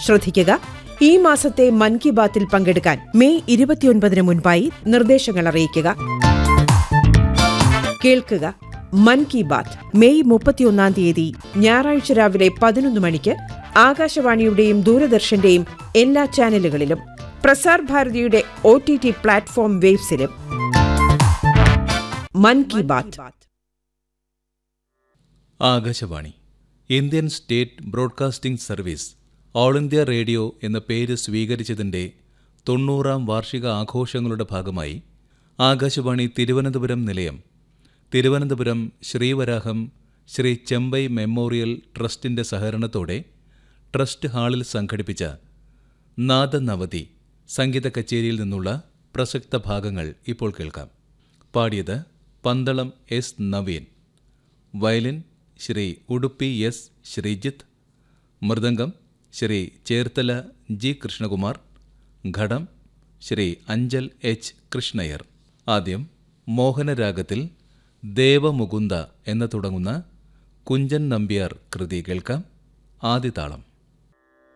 ശ്രദ്ധിക്കുക ഈ മാസത്തെ മൻ കി ബാത്തിൽ പങ്കെടുക്കാൻ മെയ് ഇരുപത്തിയൊൻപതിന് മുൻപായി നിർദ്ദേശങ്ങൾ അറിയിക്കുക കേൾക്കുക മൻ കി ബാത്ത് മെയ് മുപ്പത്തിയൊന്നാം തീയതി ഞായറാഴ്ച രാവിലെ പതിനൊന്ന് മണിക്ക് ആകാശവാണിയുടെയും ദൂരദർശന്റെയും എല്ലാ ചാനലുകളിലും പ്രസാർ ഭാരതിയുടെ ഒ ടി ടി പ്ലാറ്റ്ഫോം വേബ്സിലും Mann Ki Baat Akashvani Indian state broadcasting service all India radio എന്ന പേര് സ്വീകരിച്ചതിൻ്റെ തൊണ്ണൂറാം വാർഷിക ആഘോഷങ്ങളുടെ ഭാഗമായി ആകാശവാണി തിരുവനന്തപുരം നിലയം തിരുവനന്തപുരം ശ്രീവരാഹം ശ്രീ ചെമ്പൈ മെമ്മോറിയൽ ട്രസ്റ്റിൻ്റെ സഹകരണത്തോടെ ട്രസ്റ്റ് ഹാളിൽ സംഘടിപ്പിച്ച നാദനവതി സംഗീത കച്ചേരിയിൽ നിന്നുള്ള പ്രസക്ത ഭാഗങ്ങൾ ഇപ്പോൾ കേൾക്കാം പാടിയത് Pandalam S Naveen violin Sri Udupi S Sreejith mridangam Sri Cherthala G Krishnakumar ghatam Sri Anchal H Krishnaiyer ആദ്യം മോഹനരാഗത്തിൽ ദേവമുകുന്ദ എന്ന് തുടങ്ങുന്ന കുഞ്ചൻ നമ്പ്യാർ കൃതി കേൾക്കാം ആദിതാളം